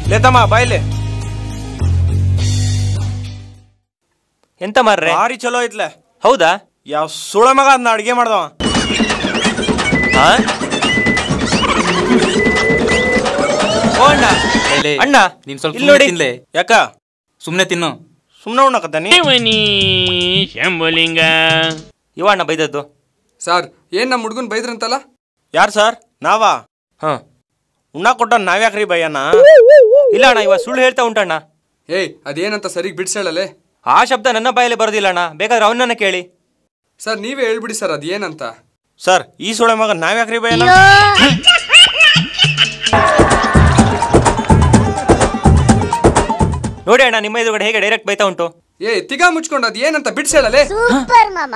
ಲೇತಮ್ಮ ಬಾಯ್ಲೆ ಎಂತ ಮಾರ್ರೆ ಭಾರಿ ಚಲೋ ಐತ್ಲೆ ಹೌದಾ ಯಾವ ಸುಳ ಮಗ ಅದನ್ನ ಅಡ್ಗೆ ಮಾಡ್ದವ ಹಾ ಓ ಅಣ್ಣ ಲೇ, ಅಣ್ಣ ನೀನ್ ಸ್ವಲ್ಪ ಇಲ್ಲಿ ನೋಡಿ ಸುಮ್ನೆ ತಿನ್ಲೆ ಯಾಕ ಸುಮ್ನೆ ತಿನ್ನು ಸುಮ್ನೆ ಉಣ್ಣಕತ್ತಾನಿ ಶಿವನಿ ಶಂಭುಲಿಂಗ ಇವ ಅಣ್ಣ ಬೈದದ್ದು ಸರ್ ಏನ್ ನಮ್ಮ ಹುಡುಗನ್ ಬೈದ್ರಂತಲ್ಲ ಯಾರು ಸರ್ ನಾವಾ ಹಾ ಉಣ್ಣಾಕ್ ಕೊಟ್ಟ ನಾವ್ಯಾಕ್ರಿ ಬಯ್ಯಣ್ಣ ಇಲ್ಲ ಅಣ್ಣ ಇವ ಸುಳ್ಳು ಹೇಳ್ತಾ ಉಂಟಣ್ಣ ಏಯ್ ಅದೇನಂತ ಸರಿಗ್ ಬಿಡ್ಸೇಳಲೆ ಆ ಶಬ್ದ ನನ್ನ ಬಾಯಲ್ಲಿ ಬರೋದಿಲ್ಲ ಅಣ್ಣ ಬೇಕಾದ್ರೆ ಅವನನ್ನ ಕೇಳಿ ಸರ್ ನೀವೇ ಹೇಳ್ಬಿಡಿ ಸರ್ ಅದೇನಂತ ಸರ್ ಈ ಸುಳೆ ಮಗ ನಾವ್ಯಾಕ್ರಿ ಬಯ್ಯಣ್ಣ ನೋಡಿ ಅಣ್ಣ ನಿಮ್ಮ ಎದುರುಗಡೆ ಹೇಗೆ ಡೈರೆಕ್ಟ್ ಬೈತಾ ಉಂಟು ಏ ತಿಗಾ ಮುಚ್ಕೊಂಡು ಅದೇನಂತ ಬಿಡ್ಸೇಳಲೆ ಸೂಪರ್ ಮಾಮ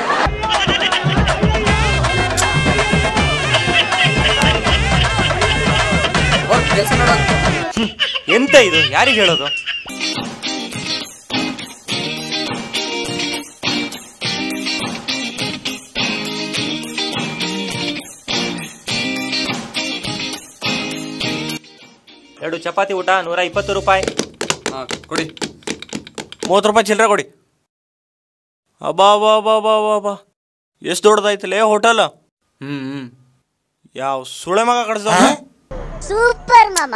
ಹೋಗ್ ಕೆಲ್ಸ ನೋಡ ಎಂತ ಇದು ಯಾರಿಗೆ ಹೇಳೋದು ಎರಡು ಚಪಾತಿ ಊಟ ನೂರ ಇಪ್ಪತ್ತು ರೂಪಾಯಿ ಹಾ ಕೊಡಿ ಮೂವತ್ತು ರೂಪಾಯಿ ಚಿಲ್ಲರೆ ಕೊಡಿ ಅಬ್ಬಾ ಅಬ್ಬಾ ಅಬ್ಬಾ ಅಬ್ಬಾ ಅಬ್ಬಾ ಅಬ್ಬಾ ಎಷ್ಟು ದೊಡ್ಡದೈತಲೇ ಹೋಟೆಲ್ ಹ್ಮ್ ಹ್ಮ್ ಯಾವ ಸುಳೆ ಮಗ ಕಡ್ಸ ಸೂಪರ್ ಮಾಮ